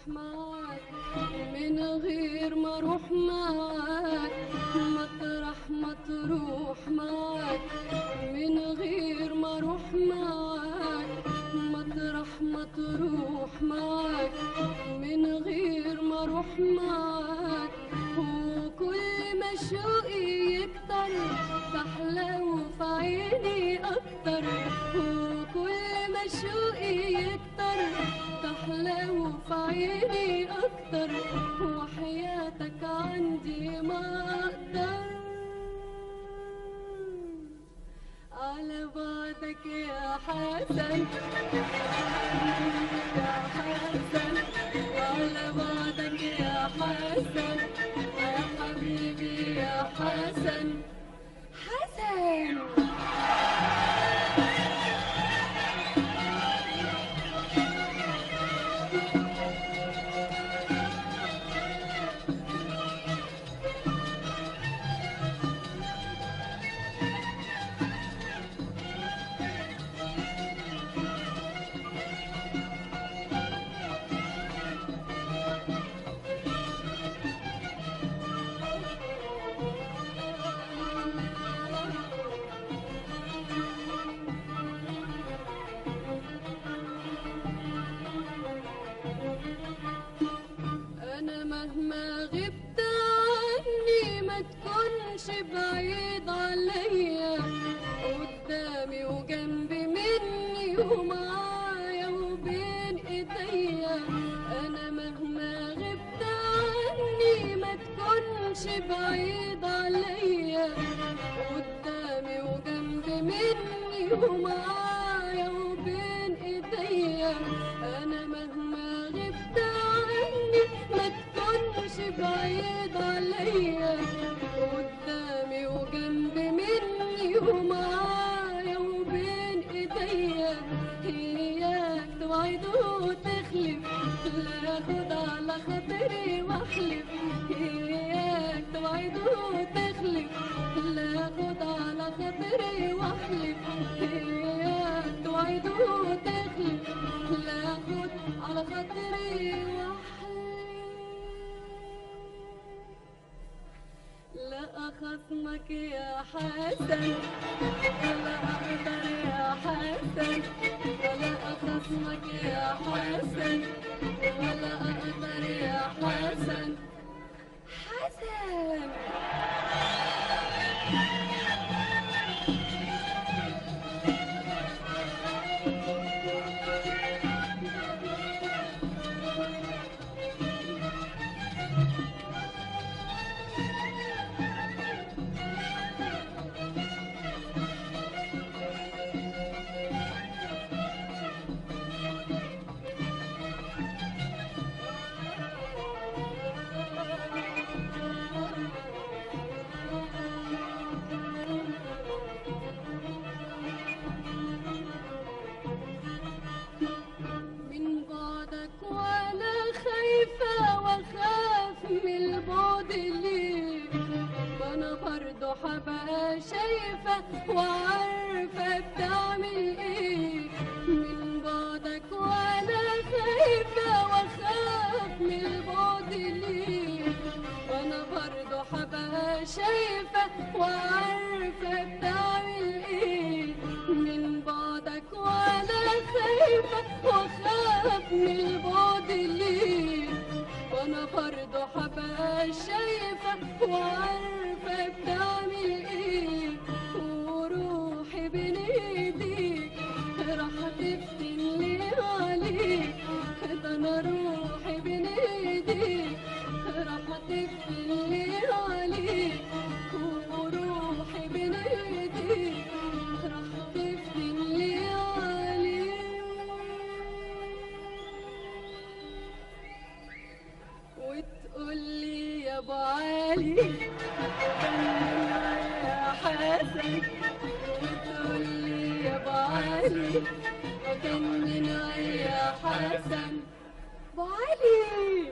معاك من غير ما اروح معاك مطرح ما تروح معاك من غير ما اروح معاك مطرح ما تروح معاك من غير ما اروح معاك وكل ما شوقي يكتر بحلو في عيني اكتر وكل ما شوقي يكتر تحلو في عيني اكتر وحياتك عندي ما اقدر على بعدك يا حسن يا حسن على بعدك يا حسن يا حبيبي يا حسن حسن أنا مهما غبت عني ما تكونش بعيد عليا قدامي وجنبي مني ومعايا وبين ايديا أنا مهما غبت عني ما تكونش بعيد عليا قدامي وجنبي مني ومعايا وبين ايديا أنا مهما غبت عني ما تكونش بعيد عليا قدامي وجنبي مني ومعايا وبين ايديا اياك توعد وتخلف لا اخد على خاطري واحلف اياك توعد وتخلف لا اخد على خاطري واحلف اياك توعد وتخلف لا اخد على خاطري واحلف لا أخصمك يا حسن ولا أقدر يا حسن ولا أخصمك يا حسن ولا أقدر يا حسن حسن من بعدك وانا خايفة واخاف من البعد ليك وانا برضه حبقى شايفة وعارفة بتعمل ايه من بعدك وانا خايفة واخاف من البعد ليك وانا برضه حبقى شايفة وعارفة بتعمل ايه من بعدك وانا خايفة واخاف من البعد ليك وانا برضه حبقى شايفة وعارفة بتعمل ايه وروحي بين ايديك راح تفتن لي عليك ده انا روحي بين ايديك راح تفتن لي عليك وروحي بين ايديك راح تفتن لي عليك وتقول لي يا ابو علي كمل يا حسن وتقول لي يا ابو علي وكمل يا حسن ابو علي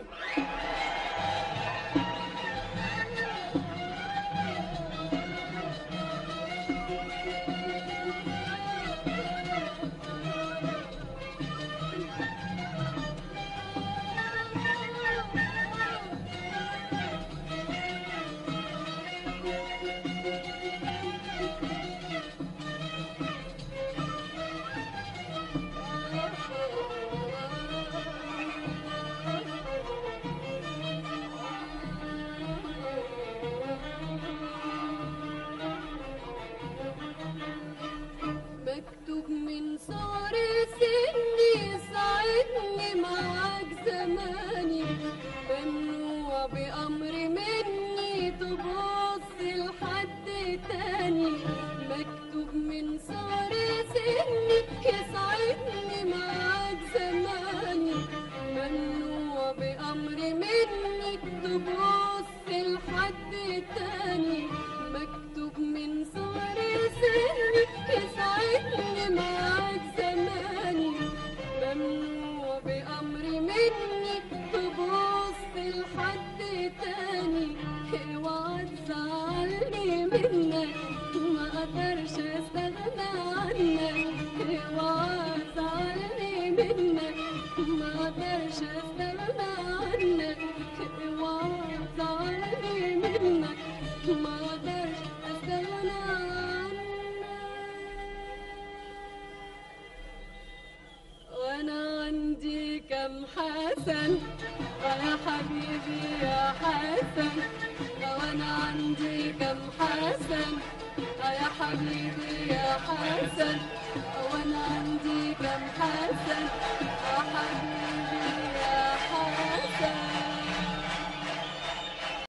كم حسن آه يا حبيبي يا حسن آه وانا عندي كم حسن آه يا حبيبي يا حسن آه وانا عندي كم حسن آه